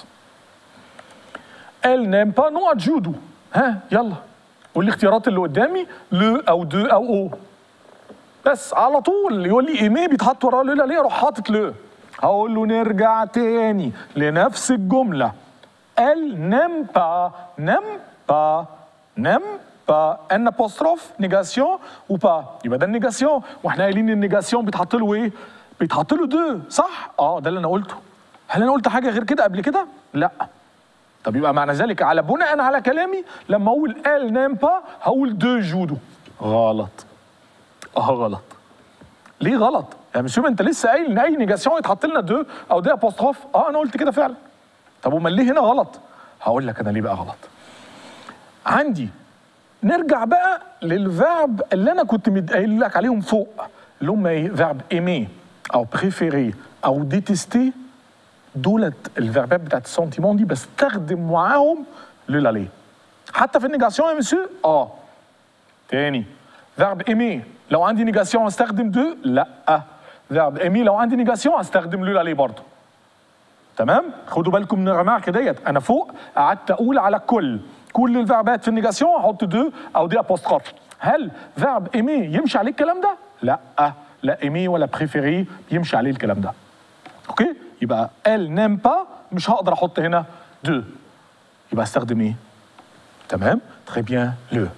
elle n'aime pas نقط جودو ها يلا والاختيارات اللي قدامي لو او دو او او بس على طول يقول لي ايميه بيتحط وراه ليه ليه اروح حاطط ليه هقول له نرجع تاني لنفس الجمله elle n'aime pas n'aime pas n'aime pas ان apostrophe نيجاسيون ou pas يبقى ده النيجاسيون واحنا قايلين النيجاسيون بيتحط له ايه بيتحط له دو صح اه ده اللي انا قلته هل انا قلت حاجه غير كده قبل كده لا طب يبقى معنى ذلك على بناء على كلامي لما اقول elle n'aime pas هقول دو جودو غلط اه غلط ليه غلط؟ يعني مش انت لسه قايل ان اي نيجاسيون يتحط لنا دو او دي ابوستروف اه انا قلت كده فعلا طب امال ليه هنا غلط؟ هقول لك انا ليه بقى غلط عندي نرجع بقى للفيرب اللي انا كنت مد- قايل لك عليهم فوق اللي هم ايه؟ فيرب ايمي او بريفيري او ديتستي دولت الفيربات بتاعت السنتيمون دي بستخدم معاهم لو لا ليه حتى في النيجاسيون يا مسيو اه تاني فيرب ايمي لو عندي نيجاسيون استخدم دو لا فيرب ايمي لو عندي نيجاسيون استخدم لو لالي برضه تمام خدوا بالكم من الرمارك ديت انا فوق قعدت اقول على الكل كل الفيربات في النيجاسيون احط دو او دي ابوستروف هل فيرب ايمي يمشي عليه الكلام ده لا لا ايمي ولا بريفيري يمشي عليه الكلام ده اوكي يبقى ال نيم با مش هقدر احط هنا دو يبقى استخدم ايه تمام تري بيان لو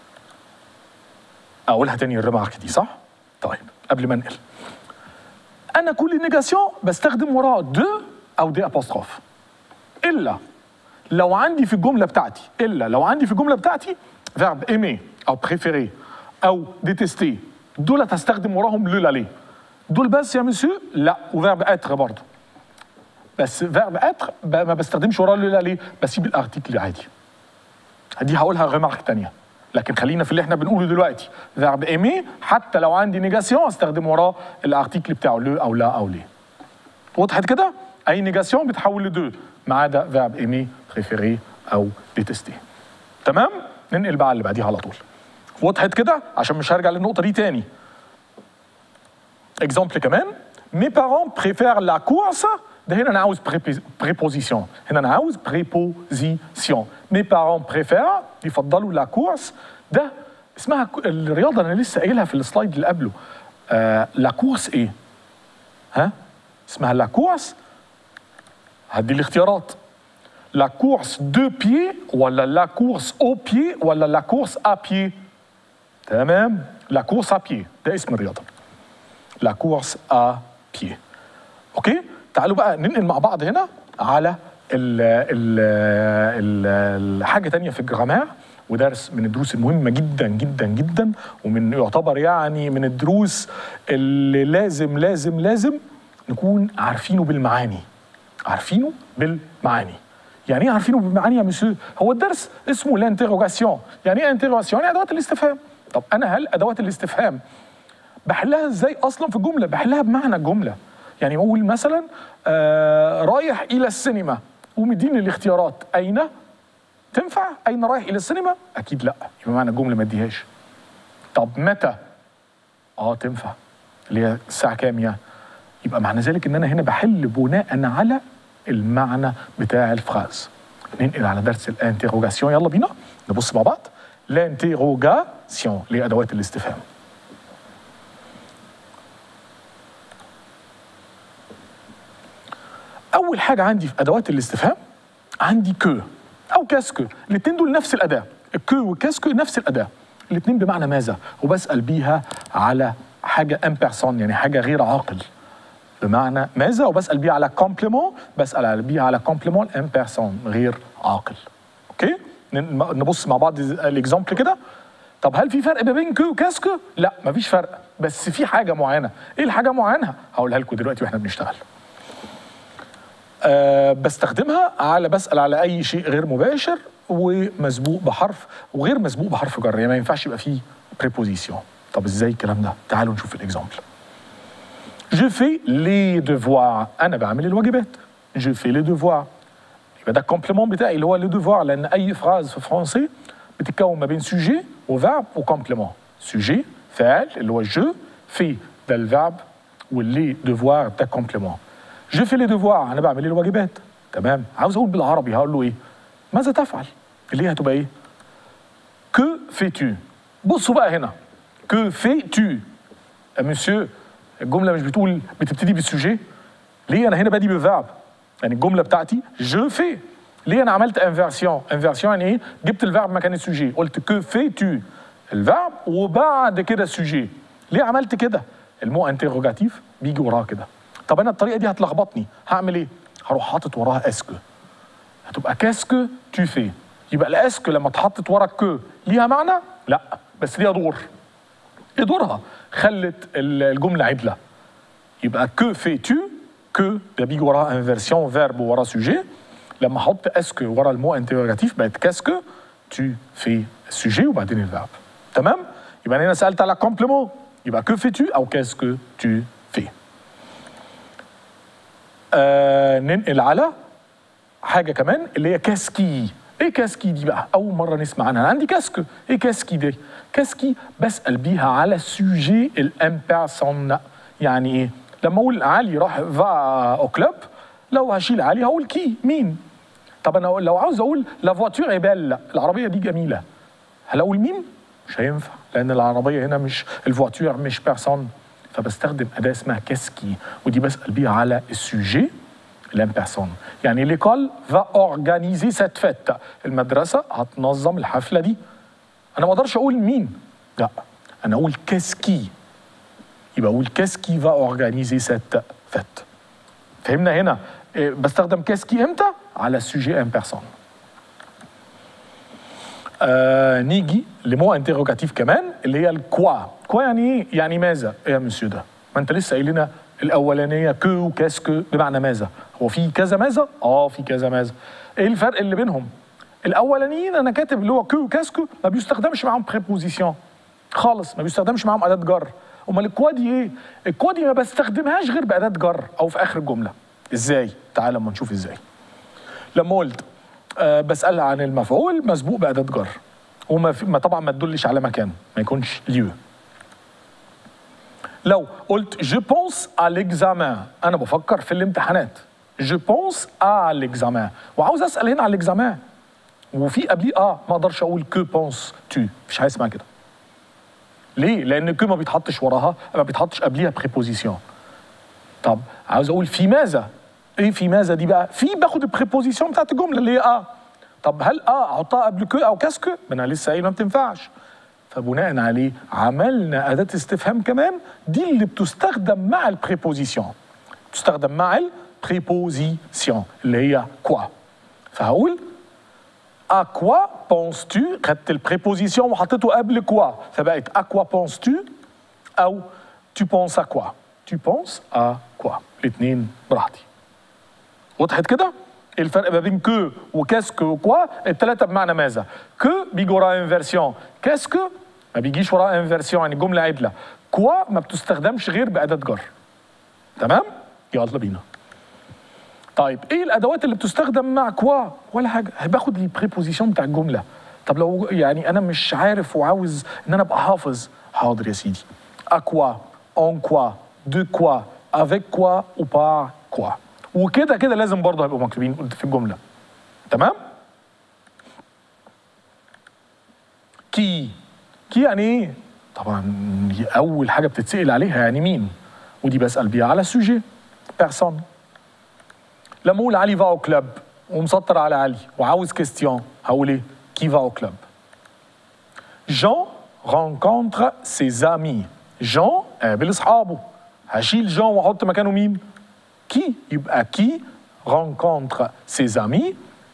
اقولها تاني الريمارك دي صح طيب قبل ما انقل انا كل نيجاسيون بستخدم وراه دو او دي ابوستروف الا لو عندي في الجمله بتاعتي الا لو عندي في الجمله بتاعتي فيرب ايمي او بريفيري او ديتستي دول هستخدم وراهم لو لالي دول بس يا مسيو لا وفيرب اتر برضه بس فيرب اتر ما بستخدمش وراه لو لالي بسيب الارتيكل عادي دي هقولها ريمارك تانية لكن خلينا في اللي احنا بنقوله دلوقتي فيرب ايمي حتى لو عندي نيجاسيون استخدم وراه الارتيكل بتاعه لو او لا او ليه وضحت كده اي نيجاسيون بتحول لدو ما عدا فيرب ايمي بريفيري او ديتستي تمام ننقل بقى على اللي بعديها على طول وضحت كده عشان مش هرجع للنقطه دي تاني اكزامبل كمان مي بارون بريفير لا كورس ده هنا انا عاوز بريبوزيسيون هنا انا عاوز بريبوزيسيون مي بارون بريفير يفضلوا لا كورس ده اسمها ك- الرياضه انا لسه قايلها في السلايد اللي قبله آه لا كورس ايه ها اسمها لا كورس هدي الاختيارات لا كورس دو بيي ولا لا كورس او بيي ولا لا كورس ا بيي تمام لا كورس ا بيي ده اسم الرياضه لا كورس ا بيي اوكي تعالوا بقى ننقل مع بعض هنا على ال ال ال الحاجه تانية في الجرامير ودرس من الدروس المهمة جدا جدا جدا ومن يعتبر يعني من الدروس اللي لازم لازم لازم نكون عارفينه بالمعاني عارفينه بالمعاني يعني ايه عارفينه بالمعاني يا مسيو هو الدرس اسمه الانتيروغاسيون يعني ايه انتيروغاسيون يعني ادوات الاستفهام طب انا هل ادوات الاستفهام بحلها ازاي اصلا في الجمله بحلها بمعنى الجمله يعني اقول مثلا آه رايح الى السينما ومديني الاختيارات اين تنفع اين رايح الى السينما اكيد لا يبقى معنى الجمله ما اديهاش طب متى اه تنفع اللي هي الساعه كام يعني يبقى معنى ذلك ان انا هنا بحل بناء على المعنى بتاع الفراز ننقل على درس الانتيروجاسيون يلا بينا نبص مع بعض الانتيروجاسيون اللي هي ادوات الاستفهام اول حاجه عندي في ادوات الاستفهام عندي كو او كاسكو الاثنين دول نفس الاداه الكو والكاسكو نفس الاداه الاثنين بمعنى ماذا وبسال بيها على حاجه ان بيرسون يعني حاجه غير عاقل بمعنى ماذا وبسال بيها على كومبليمون بسال بيها على كومبليمون ان بيرسون غير عاقل اوكي ن- نبص مع بعض الاكزامبل كده طب هل في فرق ما بين كو وكاسكو لا مفيش فرق بس في حاجه معينه ايه الحاجه معينه هقولها لكم دلوقتي واحنا بنشتغل أه بستخدمها على بسأل على أي شيء غير مباشر ومسبوق بحرف وغير مسبوق بحرف جر يعني ما ينفعش يبقى فيه بريبوزيسيون طب ازاي الكلام ده؟ تعالوا نشوف الاكزامبل جو في لي devoirs انا بعمل الواجبات جو في لي devoirs يبقى ده الكومبليمون بتاعي اللي هو لي devoirs لان اي فراز في فرنسي بتتكون ما بين سوجي وفيرب وكومبليمون سوجي فاعل اللي هو جو في ده الفيرب واللي devoirs ده كومبليمون جو في لي devoirs انا بعمل الواجبات تمام عاوز اقول بالعربي هقول له ايه ماذا تفعل اللي هي هتبقى ايه كو fais-tu بصوا بقى هنا كو fais-tu يا مسيو الجمله مش بتقول بتبتدي بالسوجي ليه انا هنا بادي بالفعل يعني الجمله بتاعتي جو في ليه انا عملت انفيرسيون انفيرسيون يعني ايه جبت الفعل مكان السوجي قلت كو في تو الفعل وبعد كده السوجي ليه عملت كده المو انتروجاتيف بيجي وراه كده طب انا الطريقه دي هتلخبطني هعمل ايه هروح حاطط وراها اسكو هتبقى كاسكو تو في يبقى الاسكو لما اتحطت ورا كو ليها معنى لا بس ليها دور ايه دورها خلت ال- الجمله عدله يبقى كو في تو كو ده بيجي وراها انفيرسيون فيرب ورا سوجي لما احط اسكو ورا المو انتروجاتيف بقت كاسكو تو في السوجي وبعدين الفيرب تمام يبقى انا هنا سالت على كومبليمون يبقى كو في تو او كاسكو تو في آه ننقل على حاجه كمان اللي هي كاسكي ايه كاسكي دي بقى اول مره نسمع عنها أنا عندي كاسكو ايه كاسكي دي كاسكي بسال بيها على سوجي الامبيرسون يعني ايه لما اقول علي راح فا او كلوب لو هشيل علي هقول كي مين طب انا لو عاوز اقول لا فواتور بيل العربيه دي جميله هل اقول مين مش هينفع لان العربيه هنا مش الفواتور مش بيرسون فبستخدم اداه اسمها كاسكي ودي بسال بيها على السوجي لامبيرسون يعني ليكول فا اورجانيزي سيت فيت المدرسه هتنظم الحفله دي انا ما اقدرش اقول مين لا انا اقول كاسكي يبقى اقول كاسكي فا اورجانيزي سيت فيت فهمنا هنا إيه، بستخدم كاسكي امتى على السوجي ان بيرسون آه نيجي لمو انتروجاتيف كمان اللي هي الكوا كوا يعني ايه يعني ماذا إيه يا مسيو ده ما انت لسه قايل لنا الاولانيه كو وكاسكو بمعنى ماذا هو في كذا ماذا اه في كذا ماذا ايه الفرق اللي بينهم الاولانيين انا كاتب اللي هو كو وكاسكو ما بيستخدمش معاهم بريبوزيسيون خالص ما بيستخدمش معاهم اداه جر امال الكوا دي ايه الكوا دي ما بستخدمهاش غير باداه جر او في اخر الجمله ازاي تعال اما نشوف ازاي لما قلت آه بسألها عن المفعول مسبوق بأداة جر وما في ما طبعا ما تدلش على مكان ما يكونش ليو لو قلت جو بونس à l'examen انا بفكر في الامتحانات جو بونس à l'examen وعاوز اسال هنا على الاكزامان وفي قبليه اه ما اقدرش اقول كو بونس تو مفيش حاجه اسمها كده ليه؟ لان كو ما بيتحطش وراها ما بيتحطش قبليها بريبوزيسيون طب عاوز اقول في ماذا ايه في ماذا دي بقى في باخد البريبوزيسيون بتاعت الجمله اللي هي اه طب هل اه احطها قبل كو او كاسكو ما انا لسه قايل ما بتنفعش فبناء عليه عملنا اداه استفهام كمان دي اللي بتستخدم مع البريبوزيسيون بتستخدم مع البريبوزيسيون اللي هي كوا فهقول à quoi penses-tu خدت البريبوزيسيون وحطيته قبل كوا فبقت à quoi penses-tu او tu penses à quoi tu penses à quoi الاثنين براحتي وضحت كده إيه الفرق ما بين كو وكاسكو وكوا الثلاثه بمعنى ماذا كو بيجي وراها انفيرسيون كاسكو ما بيجيش وراها انفيرسيون يعني جمله عدله كوا ما بتستخدمش غير باداه جر تمام يلا بينا طيب ايه الادوات اللي بتستخدم مع كوا ولا حاجه باخد البريبوزيشن بتاع الجمله طب لو يعني انا مش عارف وعاوز ان انا ابقى حافظ حاضر يا سيدي اكوا اون كوا دو كوا افيك كوا وبار كوا وكده كده لازم برضه هيبقوا مكتوبين في الجمله تمام كي كي يعني ايه طبعا دي اول حاجه بتتسال عليها يعني مين ودي بسال بيها على السوجي بيرسون لما اقول علي فاو كلوب ومسطر على علي وعاوز كيستيون هقول ايه كي فاو كلوب جون rencontre ses amis جون قابل اصحابه هشيل جون واحط مكانه مين كي يبقى كي rencontre ses amis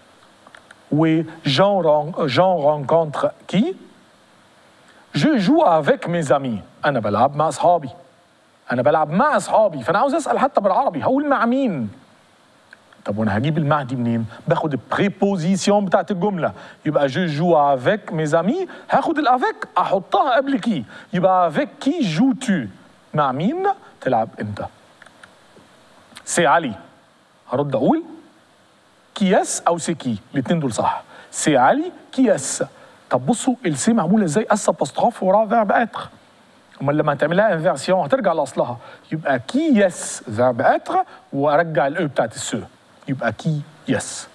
وجون جون rencontre كي جو جو افيك مي زامي انا بلعب مع اصحابي انا بلعب مع اصحابي فانا عاوز اسال حتى بالعربي هقول مع مين طب وانا هجيب المع دي منين باخد البريبوزيسيون بتاعت الجمله يبقى جو جو افيك مي زامي هاخد الافيك احطها قبل كي يبقى افيك كي جو تو مع مين تلعب انت سي علي هرد اقول كياس او سي كي الاثنين دول صح سي علي كياس طب بصوا السي معموله ازاي اس ابوستروف وراه فيرب اتر امال لما هتعملها انفيرسيون هترجع لاصلها يبقى كي يس فيرب اتر وارجع الاو بتاعت السو يبقى كي يس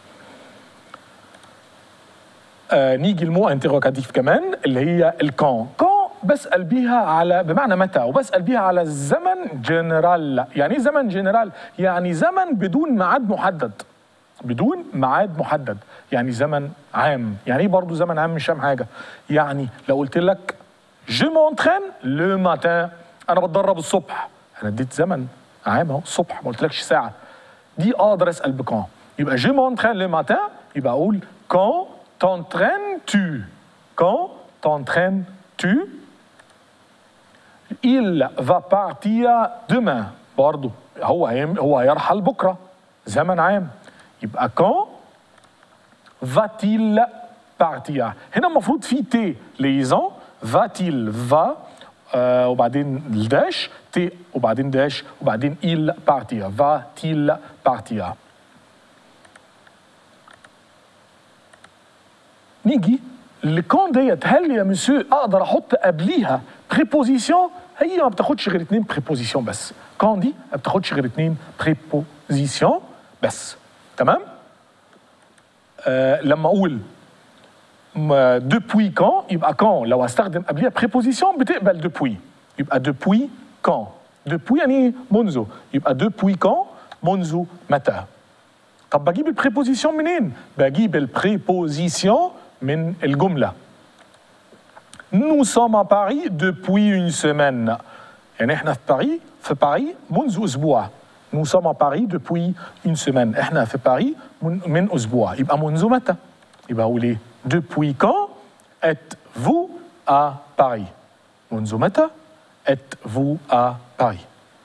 آه نيجي المو انتروجاتيف كمان اللي هي الكون كون بسال بيها على بمعنى متى وبسال بيها على الزمن جنرال يعني ايه زمن جنرال يعني زمن بدون ميعاد محدد بدون ميعاد محدد يعني زمن عام يعني ايه برضه زمن عام مش فاهم حاجه يعني لو قلت لك جو مونترين لو ماتان انا بتدرب الصبح انا اديت زمن عام اهو الصبح ما قلتلكش ساعه دي اقدر اسال بكون يبقى جو مونترين لو ماتان يبقى اقول كون تونترين تو كون تونترين تو il va partir demain برضه هو هيم هو هيرحل بكره زمن عام يبقى quand va-t-il partir هنا المفروض في تي ليزون va-t-il va آه وبعدين الداش تي وبعدين داش وبعدين il partir va-t-il partir نيجي الكون ديت هل يا مسيو اقدر احط قبليها بريبوزيسيون هي ما بتاخدش غير اتنين بريبوزيسيون بس كون دي ما بتاخدش غير اتنين بريبوزيسيون بس تمام آه لما اقول depuis quand يبقى quand لو هستخدم قبليها بريبوزيسيون بتقبل depuis يبقى depuis quand depuis يعني منذ يبقى depuis quand منذ متى طب بجيب البريبوزيسيون منين بجيب البريبوزيسيون من الجمله Nous sommes à Paris depuis une semaine. يعني احنا في باريس في باريس منذ اسبوع. Nous sommes à Paris depuis une semaine. احنا في باريس من, من اسبوع. يبقى منذ متى؟ يبقى اقول ايه؟ Depuis quand êtes-vous à Paris? منذ متى êtes-vous à Paris؟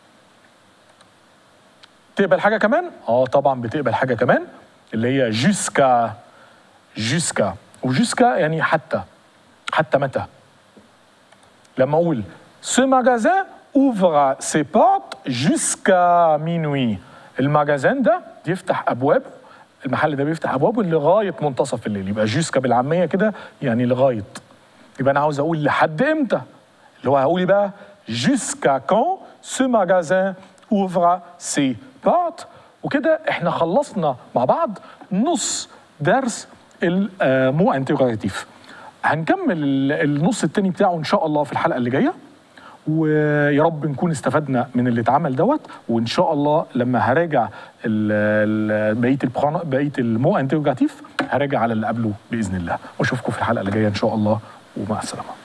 تقبل حاجة كمان؟ اه طبعا بتقبل حاجة كمان اللي هي jusqu'à jusqu'à وجusqu'à يعني حتى حتى متى؟ لما اقول ce magasin ouvre ses portes jusqu'à minuit المجازان ده بيفتح ابوابه المحل ده بيفتح ابوابه لغايه منتصف الليل يبقى جوسكا بالعاميه كده يعني لغايه يبقى انا عاوز اقول لحد امتى اللي هو هقول بقى jusqu'à quand ce magasin ouvre ses portes وكده احنا خلصنا مع بعض نص درس المو انتجراتيف هنكمل النص التاني بتاعه ان شاء الله في الحلقه اللي جايه ويا رب نكون استفدنا من اللي اتعمل دوت وان شاء الله لما هراجع بقيه بقيه المو انتجراتيف هراجع على اللي قبله باذن الله واشوفكم في الحلقه اللي جايه ان شاء الله ومع السلامه